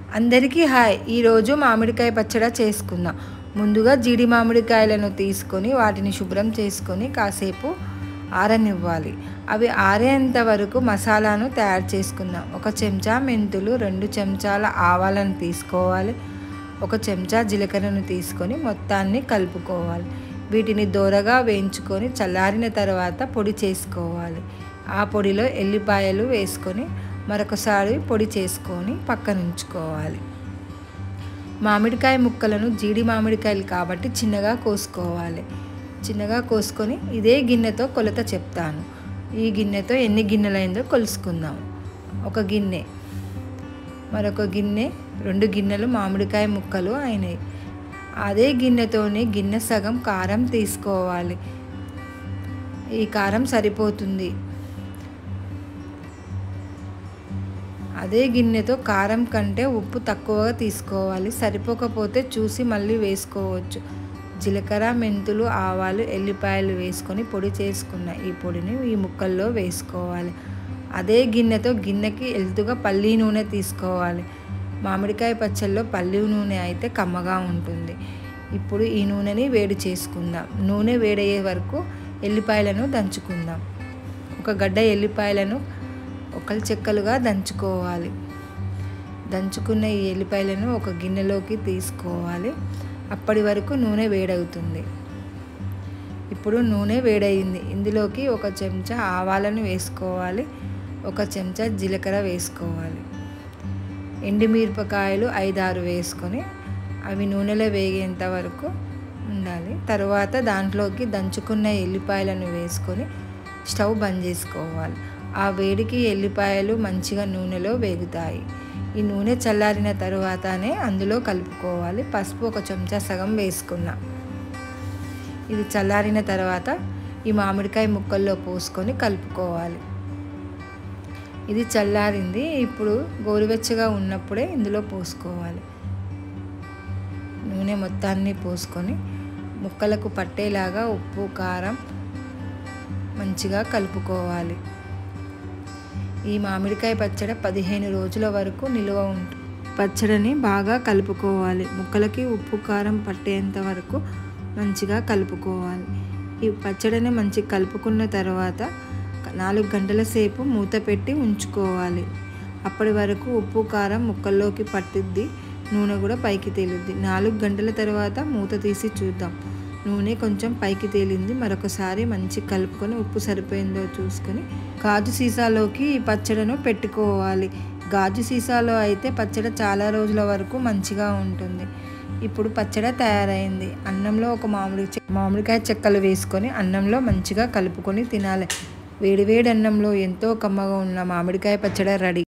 అందరికీ హాయ్ ఈరోజు మామిడికాయ పచ్చడి చేసుకుందాం ముందుగా జీడి మామిడికాయలను తీసుకొని వాటిని శుభ్రం చేసుకొని కాసేపు ఆరనివ్వాలి అవి ఆరేంత వరకు మసాలాను తయారు చేసుకుందాం ఒక చెంచా మెంతులు రెండు చెంచాల ఆవాలను తీసుకోవాలి ఒక చెంచా జీలకర్రను తీసుకొని మొత్తాన్ని కలుపుకోవాలి వీటిని దోరగా వేయించుకొని చల్లారిన తర్వాత పొడి చేసుకోవాలి ఆ పొడిలో ఎల్లిపాయలు వేసుకొని మరొకసారి పొడి చేసుకొని పక్కన ఉంచుకోవాలి మామిడికాయ ముక్కలను జీడి మామిడికాయలు కాబట్టి చిన్నగా కోసుకోవాలి చిన్నగా కోసుకొని ఇదే గిన్నెతో కొలత చెప్తాను ఈ గిన్నెతో ఎన్ని గిన్నెలైందో కొలుసుకుందాం ఒక గిన్నె మరొక గిన్నె రెండు గిన్నెలు మామిడికాయ ముక్కలు అయినాయి అదే గిన్నెతోనే గిన్నె సగం కారం తీసుకోవాలి ఈ కారం సరిపోతుంది అదే గిన్నెతో కారం కంటే ఉప్పు తక్కువగా తీసుకోవాలి సరిపోకపోతే చూసి మళ్ళీ వేసుకోవచ్చు జీలకర్ర మెంతులు ఆవాలు ఎల్లిపాయలు వేసుకొని పొడి చేసుకున్న ఈ పొడిని ఈ ముక్కల్లో వేసుకోవాలి అదే గిన్నెతో గిన్నెకి ఎలుతుగా పల్లీ నూనె తీసుకోవాలి మామిడికాయ పచ్చళ్ళలో పల్లి నూనె అయితే కమ్మగా ఉంటుంది ఇప్పుడు ఈ నూనెని వేడి చేసుకుందాం నూనె వేడయ్యే వరకు ఎల్లిపాయలను దంచుకుందాం ఒక గడ్డ ఎల్లిపాయలను ఒకలు చెక్కలుగా దంచుకోవాలి దంచుకున్న ఈ ఎల్లిపాయలను ఒక గిన్నెలోకి తీసుకోవాలి అప్పటి వరకు నూనె వేడవుతుంది ఇప్పుడు నూనె వేడయింది ఇందులోకి ఒక చెంచా ఆవాలను వేసుకోవాలి ఒక చెంచా జీలకర్ర వేసుకోవాలి ఎండుమిరపకాయలు ఐదారు వేసుకొని అవి నూనెలో వేగేంత వరకు ఉండాలి తర్వాత దాంట్లోకి దంచుకున్న ఎల్లిపాయలను వేసుకొని స్టవ్ బంద్ చేసుకోవాలి ఆ వేడికి ఎల్లిపాయలు మంచిగా నూనెలో వేగుతాయి ఈ నూనె చల్లారిన తరువాతనే అందులో కలుపుకోవాలి పసుపు ఒక చెంచా సగం వేసుకున్నా ఇది చల్లారిన తర్వాత ఈ మామిడికాయ ముక్కల్లో పోసుకొని కలుపుకోవాలి ఇది చల్లారింది ఇప్పుడు గోరువెచ్చగా ఉన్నప్పుడే ఇందులో పోసుకోవాలి నూనె మొత్తాన్ని పోసుకొని ముక్కలకు పట్టేలాగా ఉప్పు కారం మంచిగా కలుపుకోవాలి ఈ మామిడికాయ పచ్చడి పదిహేను రోజుల వరకు నిల్వ ఉంటుంది పచ్చడిని బాగా కలుపుకోవాలి ముక్కలకి ఉప్పు కారం పట్టేంత వరకు మంచిగా కలుపుకోవాలి ఈ పచ్చడిని మంచిగా కలుపుకున్న తర్వాత నాలుగు గంటల సేపు మూత పెట్టి ఉంచుకోవాలి అప్పటి వరకు ఉప్పు కారం ముక్కల్లోకి పట్టుద్ది నూనె కూడా పైకి తేలుద్ది నాలుగు గంటల తర్వాత మూత తీసి చూద్దాం నూనె కొంచెం పైకి తేలింది మరొకసారి మంచి కలుపుకొని ఉప్పు సరిపోయిందో చూసుకొని గాజు సీసాలోకి ఈ పచ్చడిను పెట్టుకోవాలి గాజు సీసాలో అయితే పచ్చడి చాలా రోజుల వరకు మంచిగా ఉంటుంది ఇప్పుడు పచ్చడి తయారైంది అన్నంలో ఒక మామిడి మామిడికాయ చెక్కలు వేసుకొని అన్నంలో మంచిగా కలుపుకొని తినాలి వేడివేడి అన్నంలో ఎంతో కమ్మగా ఉన్న మామిడికాయ పచ్చడి రెడీ